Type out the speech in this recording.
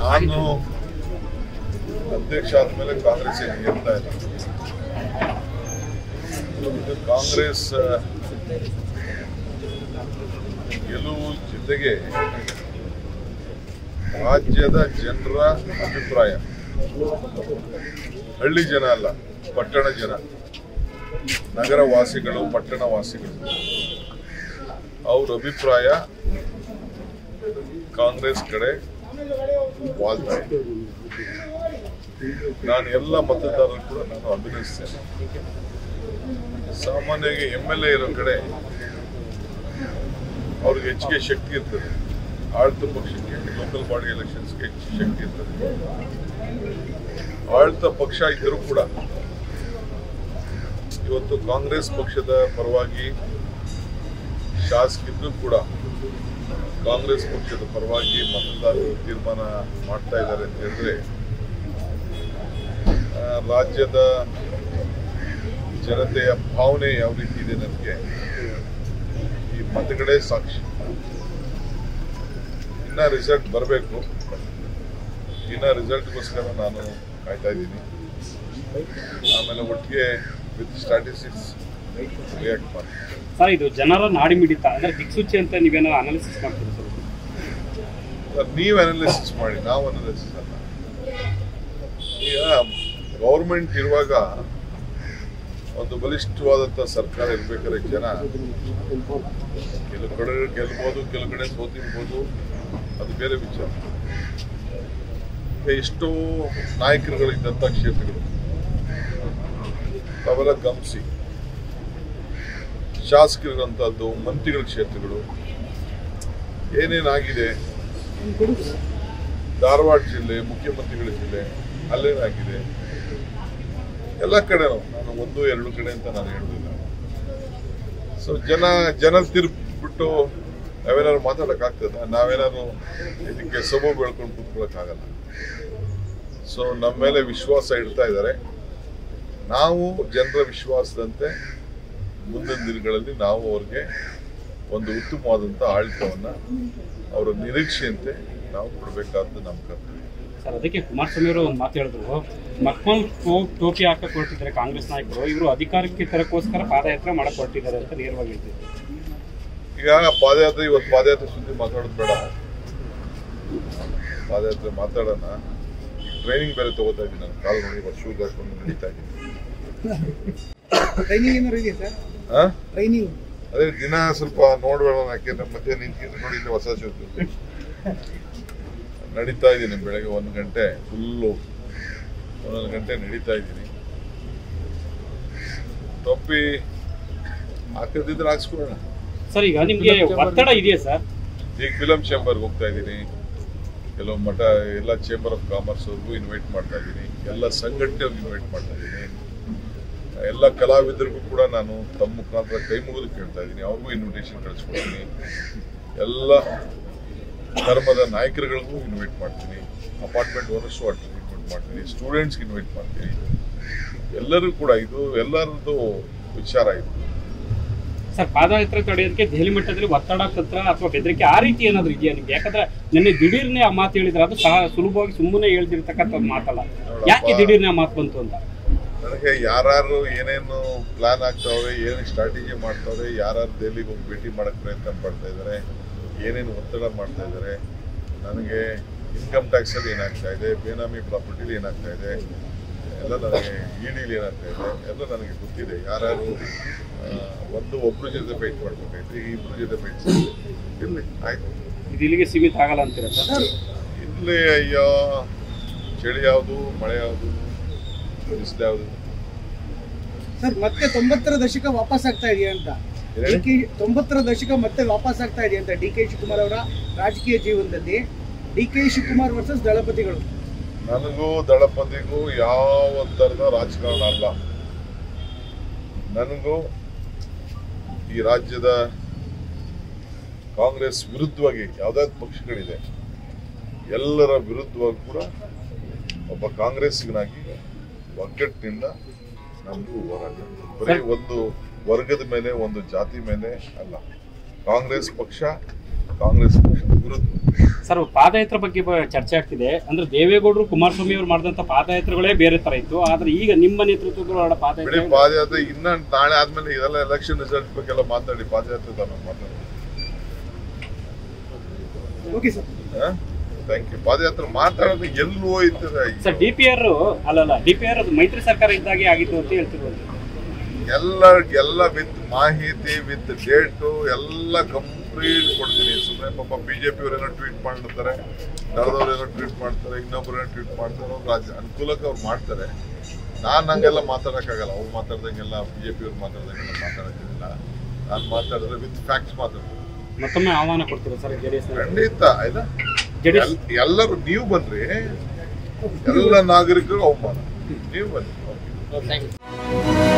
ನಾನು ಅಧ್ಯಕ್ಷ ಆದ್ಮೇಲೆ ಕಾಂಗ್ರೆಸ್ ಏನು ಗೆಲ್ತಾ ಇಲ್ಲ ಇದು ಕಾಂಗ್ರೆಸ್ ಆ, ಗೆಲುವು ಜೊತೆಗೆ ರಾಜ್ಯದ ಜನರ ಅಭಿಪ್ರಾಯ ಹಳ್ಳಿ ಜನ ಅಲ್ಲ ಪಟ್ಟಣ ಜನ ನಗರ ವಾಸಿಗಳು ಪಟ್ಟಣ ವಾಸಿಗಳು ಅವ್ರ ಅಭಿಪ್ರಾಯ ಕಾಂಗ್ರೆಸ್ ಕಡೆ ವಾಲ್ತಾ ಇದೆ ನಾನು ಎಲ್ಲ ಮತದಾರರು ಕೂಡ ನಾನು ಅಭಿನಯಿಸ್ತೇನೆ ಸಾಮಾನ್ಯವಾಗಿ ಎಮ್ ಎಲ್ ಎ ಇರೋ ಕಡೆ ಅವ್ರಿಗೆ ಹೆಚ್ಚಿಗೆ ಶಕ್ತಿ ಇರ್ತದೆ ಆಳ್ತ ಪಕ್ಷಕ್ಕೆ ಲೋಕಲ್ ಬಾಡಿ ಎಲೆಕ್ಷನ್ಸ್ಗೆ ಹೆಚ್ಚು ಶಕ್ತಿ ಇರ್ತದೆ ಆಳ್ತ ಪಕ್ಷ ಇದ್ದರೂ ಕೂಡ ಇವತ್ತು ಕಾಂಗ್ರೆಸ್ ಪಕ್ಷದ ಪರವಾಗಿ ಶಾಸಕಿದ್ರು ಕೂಡ ಕಾಂಗ್ರೆಸ್ ಪಕ್ಷದ ಪರವಾಗಿ ಮತದಾರರು ತೀರ್ಮಾನ ಮಾಡ್ತಾ ಇದ್ದಾರೆ ಅಂತ ಹೇಳಿದ್ರೆ ಆ, ರಾಜ್ಯದ ಜನತೆಯ ಭಾವನೆ ಯಾವ ರೀತಿ ಇದೆ ನನಗೆ ಈ ಮತಗಳೇ ಸಾಕ್ಷಿ ಇನ್ನ ರಿಸಲ್ಟ್ ಬರಬೇಕು ಇನ್ನ ರಿಸಲ್ಟ್ಗೋಸ್ಕರ ನಾನು ಕಾಯ್ತಾ ಇದ್ದೀನಿ ಆಮೇಲೆ ಒಟ್ಟಿಗೆ ವಿತ್ ಸ್ಟ್ಯಾಟಿಸ್ಟಿಕ್ಸ್ ರಿಯಾಕ್ಟ್ ಮಾಡಿ ಸರ್ ಇದು ಜನರ ನಾಡಿ ಮಿಡಿತ ಅಂದ್ರೆ ದಿಕ್ಸೂಚಿ ಅಂತ ನೀವೇನೋ ಅನಾಲಿಸಿಸ್ ಮಾಡ್ತೀರಾ ಸರ್ ಸರ್ ನೀವು ಅನಾಲಿಸಿಸ್ ಮಾಡಿ ನಾವು ಅನಾಲಿಸಿಸ್ ಅಲ್ಲ ಈಗ ಗೌರ್ಮೆಂಟ್ ಇರುವಾಗ ಒಂದು ಬಲಿಷ್ಠವಾದಂಥ ಸರ್ಕಾರ ಇರ್ಬೇಕಾದ್ರೆ ಜನ ಕೆಲವು ಕಡೆ ಗೆಲ್ಬೋದು ಕೆಲವು ಕಡೆ ಸೋತಿರ್ಬೋದು ಅದು ಬೇರೆ ವಿಚಾರ ಈಗ ಎಷ್ಟೋ ನಾಯಕರುಗಳಿದ್ದಂಥ ಕ್ಷೇತ್ರಗಳು ಅವೆಲ್ಲ ಗಮನಿಸಿ ಶಾಸಕರಿರುವಂಥದ್ದು ಮಂತ್ರಿಗಳ ಕ್ಷೇತ್ರಗಳು ಏನೇನಾಗಿದೆ ಧಾರವಾಡ ಜಿಲ್ಲೆ ಮುಖ್ಯಮಂತ್ರಿಗಳ ಜಿಲ್ಲೆ ಅಲ್ಲೇನಾಗಿದೆ ಎಲ್ಲ ಕಡೆನೂ ನಾನು ಒಂದು ಎರಡು ಕಡೆ ಅಂತ ನಾನು ಹೇಳುದಿಲ್ಲ ಸೊ ಜನ ಜನ ತಿರುಗ್ಬಿಟ್ಟು ನಾವೇನಾದ್ರು ಮಾತಾಡೋಕ್ಕಾಗ್ತದ ನಾವೇನಾದ್ರು ಇದಕ್ಕೆ ಸೊಬು ಬೆಳ್ಕೊಂಡು ಕೂತ್ಕೊಳ್ಳೋಕ್ಕಾಗಲ್ಲ ಸೊ ನಮ್ಮ ಮೇಲೆ ವಿಶ್ವಾಸ ಇಡ್ತಾ ಇದ್ದಾರೆ ನಾವು ಜನರ ವಿಶ್ವಾಸದಂತೆ ಮುಂದಿನ ದಿನಗಳಲ್ಲಿ ನಾವು ಅವ್ರಿಗೆ ಒಂದು ಉತ್ತಮವಾದಂಥ ಆಡಳಿತವನ್ನ ಅವರ ನಿರೀಕ್ಷೆಯಂತೆ ನಾವು ಕೊಡಬೇಕಾದ್ದು ನಮ್ಮ ಕರ್ತವ್ಯ ಸರ್ ಅದಕ್ಕೆ ಕುಮಾರಸ್ವಾಮಿ ಅವರು ಒಂದು ಮಾತು ಹೇಳಿದ್ರು ಮಕ್ಮಲ್ ಟೋ- ಟೋಪಿ ಹಾಕಕ್ ಹೊರಟಿದ್ದಾರೆ ಕಾಂಗ್ರೆಸ್ ನಾಯಕರು ಇವರು ಅಧಿಕಾರಕ್ಕೆ ತರಕ್ಕೋಸ್ಕರ ಪಾದಯಾತ್ರೆ ಮಾಡಕ್ ಹೊರಟಿದ್ದಾರೆ ಅಂತ ನೇರವಾಗಿ ಹೇಳ್ತಿದ್ರು ಈಗ ಪಾದಯಾತ್ರೆ ಇವತ್ತು ಪಾದಯಾತ್ರೆ ಸುದ್ದಿ ಮಾತಾಡೋದು ಬೇಡ ಪಾದಯಾತ್ರೆ ಮಾತಾಡೋಣ ಟ್ರೈನಿಂಗ್ ಬೇರೆ ತಗೋತಾ ಇದ್ದೀನಿ ನಾನು ಕಾಲು ನೋಡಿ ಇವತ್ತು ಶೂಸ್ ಹಾಕೊಂಡು ನಡೀತಾ ಇದ್ದೀನಿ ಟ್ರೈನಿಂಗ್ ಏನಾದ್ರು ಇದೆಯಾ ಸರ್ ಆ? ಟ್ರೈನಿಂಗ್ ಅದೇ ದಿನ ಸ್ವಲ್ಪ ನೋಡ್ಬೇಡ ಯಾಕೆಂದ್ರೆ ಮಧ್ಯೆ ನಿಂತಿದ್ದು ನೋಡಿ ಇಲ್ಲಿ ಹೊಸ ಶೂಸ್ ನಡೀತಾ ಇದ್ದೀನಿ ಬೆಳಗ್ಗೆ ಒಂದು ಗಂಟೆ ಫುಲ್ಲು ಒಂದೊಂದು ಗಂಟೆ ನಡೀತಾ ಇದ್ದೀನಿ ಟೊಪ್ಪಿ ಹಾಕದಿದ್ರೆ ಹಾಕ್ಸ್ಕೊಳ್ಳೋಣ ಸರ್ ಈಗ ನಿಮ್ಗೆ ಒತ್ತಡ ಇದೆಯಾ ಸರ್ ಈಗ ಫಿಲಂ ಚೇಂಬರ್ಗೆ ಹೋಗ್ತಾ ಇದ್ದೀನಿ ಕೆಲವು ಮಠ ಎಲ್ಲ ಚೇಂಬರ್ ಆಫ್ ಕಾಮರ್ಸ್ ಅವ್ರಿಗೂ ಇನ್ವೈಟ್ ಮಾಡ್ತಾ ಇದ್ದೀನಿ ಎಲ್ಲ ಸಂಘಟನೆಯವ್ರಿಗೆ ಇನ್ವೈಟ್ ಮಾಡ್ತಾ ಇದ್ದೀನಿ ಎಲ್ಲ ಕಲಾವಿದರಿಗೂ ಕೂಡ ನಾನು ತಮ್ಮ ಮುಖಾಂತರ ಕೈ ಮುಗಿದು ಕೇಳ್ತಾ ಇದ್ದೀನಿ ಅವ್ರಿಗೂ ಇನ್ವಿಟೇಷನ್ ಕಳಿಸ್ಕೊಡ್ತೀನಿ ಎಲ್ಲ ಧರ್ಮದ ನಾಯಕರುಗಳಿಗೂ ಇನ್ವೈಟ್ ಮಾಡ್ತೀನಿ ಅಪಾರ್ಟ್ಮೆಂಟ್ ಓನರ್ಸು ಇನ್ವೈಟ್ ಮಾಡ್ತೀನಿ ಸ್ಟೂಡೆಂಟ್ಸ್ಗೆ ಇನ್ವೈಟ್ ಮಾಡ್ತೀನಿ ಎಲ್ಲರೂ ಕೂಡ ಇದು ಎಲ್ಲರದ್ದು ವಿಚಾರ ಇದು ಸರ್ ಪಾದಯಾತ್ರೆ ತಡೆಯೋದಕ್ಕೆ ದೆಹಲಿ ಮಟ್ಟದಲ್ಲಿ ಒತ್ತಡ ತಂತ್ರ ಅಥವಾ ಬೆದರಿಕೆ ಆ ರೀತಿ ಏನಾದ್ರು ಇದೆಯಾ ನಿಮ್ಗೆ ಯಾಕಂದ್ರೆ ನಿನ್ನೆ ದಿಢೀರ್ನೆ ಆ ಮಾತು ಹೇಳಿದ್ರೆ ಅದು ಸಹ ಸುಲಭವಾಗಿ ಸುಮ್ಮನೆ ಹೇಳ್ದಿರ್ತಕ್ಕಂಥ ಒಂದು ಮಾತಲ್ಲ ಯಾಕೆ ದಿಢೀರ್ನೆ ಆ ಮಾತು ಬಂತು ಅಂತ ನನಗೆ ಯಾರು ಏನೇನು ಪ್ಲಾನ್ ಆಗ್ತಾವ್ರೆ ಏನೇನು ಸ್ಟ್ರಾಟಜಿ ಮಾಡ್ತಾವ್ರೆ ಯಾರು ದೆಹಲಿಗೆ ಹೋಗಿ ಭೇಟಿ ಮಾಡಕ್ ಪ್ರಯತ್ನ ಪಡ್ತಾ ಇದ್ದಾರೆ ಏನೇನು ಒತ್ತಡ ಮಾಡ್ತಾ ಇದ್ದಾರೆ ನನಗೆ ಇನ್ಕಮ್ ಟ್ಯಾಕ್ಸ್ ಅಲ್ಲಿ ಏನಾಗ್ತಾ ಇದೆ ಬೇನಾಮಿ ಪ್ರಾಪರ್ಟಿಲಿ ಏನಾಗ್ತಾ ಇದೆ ಎಲ್ಲ ನನಗೆ ಇಡಿಲಿ ಏನಾಗ್ತಾ ಇದೆ ಎಲ್ಲ ನನಗೆ ಗೊತ್ತಿದೆ ಯಾರ್ಯಾರು ಆ, ಒಂದು ಒಬ್ರ ಜೊತೆ ಫೈಟ್ ಮಾಡ್ಬೇಕಾಯ್ತು ಇಬ್ರ ಜೊತೆ ಫೈಟ್ ಇರ್ಲಿ ಆಯ್ತು ಇದು ಇಲ್ಲಿಗೆ ಸೀಮಿತ ಆಗಲ್ಲ ಅಂತೀರಾ ಸರ್ ಇಲ್ಲಿ ಅಯ್ಯೋ ಚಳಿ ಯಾವುದು ಮಳೆ ಯಾವುದು ಬಿಸಿಲು ಯಾವುದು ಸರ್ ಮತ್ತೆ ತೊಂಬತ್ತರ ದಶಕ ವಾಪಸ್ ಆಗ್ತಾ ಇದೆಯಾ ಅಂತ ಹೇಳಿ? ಡಿ ಕೆ ತೊಂಬತ್ತರ ದಶಕ ಮತ್ತೆ ವಾಪಸ್ ಆಗ್ತಾ ಇದೆಯಾ ಅಂತ ಡಿ ಕೆ ಶಿವಕುಮಾರ್ ಅವರ ರಾಜಕೀಯ ಜೀವನದಲ್ಲಿ ಡಿ ಕೆ ಶಿವಕುಮಾರ್ ವರ್ಸಸ್ ದಳಪತಿಗಳು ನನಗೂ ದಳಪತಿಗೂ ಯಾವ ಥರದ ರಾಜಕಾರಣ ಅಲ್ಲ ನನಗೂ ಈ ರಾಜ್ಯದ ಕಾಂಗ್ರೆಸ್ ವಿರುದ್ಧವಾಗಿ ಯಾವ್ದಾದ್ರು ಪಕ್ಷಗಳಿದೆ ಎಲ್ಲರ ವಿರುದ್ಧವಾಗಿ ಕೂಡ ಒಬ್ಬ ಕಾಂಗ್ರೆಸ್ಸಿಗನಾಗಿ ಒಗ್ಗಟ್ಟಿನಿಂದ ನಮಗೂ ಹೋರಾಟ ಬರೀ ಒಂದು ವರ್ಗದ ಮೇಲೆ ಒಂದು ಜಾತಿ ಮೇಲೆ ಅಲ್ಲ ಕಾಂಗ್ರೆಸ್ ಪಕ್ಷ ಕಾಂಗ್ರೆಸ್ ಪಕ್ಷದ ವಿರುದ್ಧ ಸರ್ ಪಾದಯಾತ್ರೆ ಬಗ್ಗೆ ಬ- ಚರ್ಚೆ ಆಗ್ತಿದೆ ಅಂದ್ರೆ ದೇವೇಗೌಡರು ಕುಮಾರಸ್ವಾಮಿ ಅವರು ಮಾಡಿದಂತ ಪಾದಯಾತ್ರೆಗಳೇ ಬೇರೆ ತರ ಇತ್ತು ಆದ್ರೆ ಈಗ ನಿಮ್ಮ ನೇತೃತ್ವದಲ್ಲಿ ಹೊರಡ ಬಿಡಿ ಪಾದಯಾತ್ರೆ ಪಾದಯಾತ್ರೆ ಇನ್ನ ನಾಳೆ ಆದ್ಮೇಲೆ ಇದೆಲ್ಲ ಎಲೆಕ್ಷನ್ ರಿಸಲ್ಟ್ ಬಗ್ಗೆ ಎಲ್ಲ ಮಾತಾಡಿ ಪಾದಯಾತ್ರೆ ತಾನು ಮಾತಾಡಿ ಓಕೆ ಸರ್ ಥ್ಯಾಂಕ್ ಯು ಪಾದಯಾತ್ರೆ ಮಾತಾಡೋದು ಎಲ್ಲಿ ಹೋಯ್ತದೆ ಸರ್ ಡಿ ಪಿ ಆರ್ ಅಲ್ಲಲ್ಲ ಡಿ ಪಿ ಆರ್ ಅದು ಮೈತ್ರಿ ಸರ್ಕಾರ ಇದ್ದಾಗೆ ಆಗಿತ್ತು ಅಂತ ಹೇಳ್ತಿರೋದು ಎಲ್ಲ ಎಲ್ಲ ವಿತ್ ಮಾಹಿತಿ ವಿತ್ ಡೇಟು ಎಲ್ಲ ಕಂಪ್ಲೀಟ್ ಕೊಡ್ತೀನಿ ಸುಮ್ಮನೆ ಪಾಪ ಬಿಜೆಪಿ ಅವರೇನೋ ಟ್ವೀಟ್ ಮಾಡಿರ್ತಾರೆ ದಳದವ್ರು ಏನೋ ಟ್ವೀಟ್ ಮಾಡ್ತಾರೆ ಇನ್ನೊಬ್ರು ಏನೋ ಟ್ವೀಟ್ ಮಾಡ್ತಾರೆ ಅವ್ರು ರಾಜ್ಯ ಅನುಕೂಲಕ್ಕೆ ಅವ್ರು ಮಾಡ್ತಾರೆ ನಾನು ಹಂಗೆಲ್ಲ ಮಾತಾಡೋಕ್ಕಾಗಲ್ಲ ಅವ್ರು ಮಾತಾಡ್ದಂಗೆಲ್ಲ ಬಿಜೆಪಿ ಅವ್ರು ಮಾತಾಡ್ದಂಗೆಲ್ಲ ಮಾತಾಡೋಕ್ಕಾಗಲ್ಲ ನಾನು ಮಾತಾಡಿದ್ರೆ ವಿತ್ ಫ್ಯಾಕ್ಟ್ಸ್ ಮಾತಾಡ್ತೀನಿ ಮತ್ತೊಮ್ಮೆ ಆಹ್ವಾನ ಕೊಡ್ತೀರಾ ಸರ್ ಜೆ ಡಿ ಎಸ್ ಖಂಡಿತ ಆಯ್ತಾ ಜೆ ಡಿ ಎಸ್ ಎಲ್- ಎಲ್ಲರೂ ನೀವು ಬಂದ್ರಿ ಎಲ್ಲ ನಾಗರಿಕರು ಅವಮಾನ ನೀವು ಬನ್ನಿ ಓಕೆ ಥ್ಯಾಂಕ್ ಯು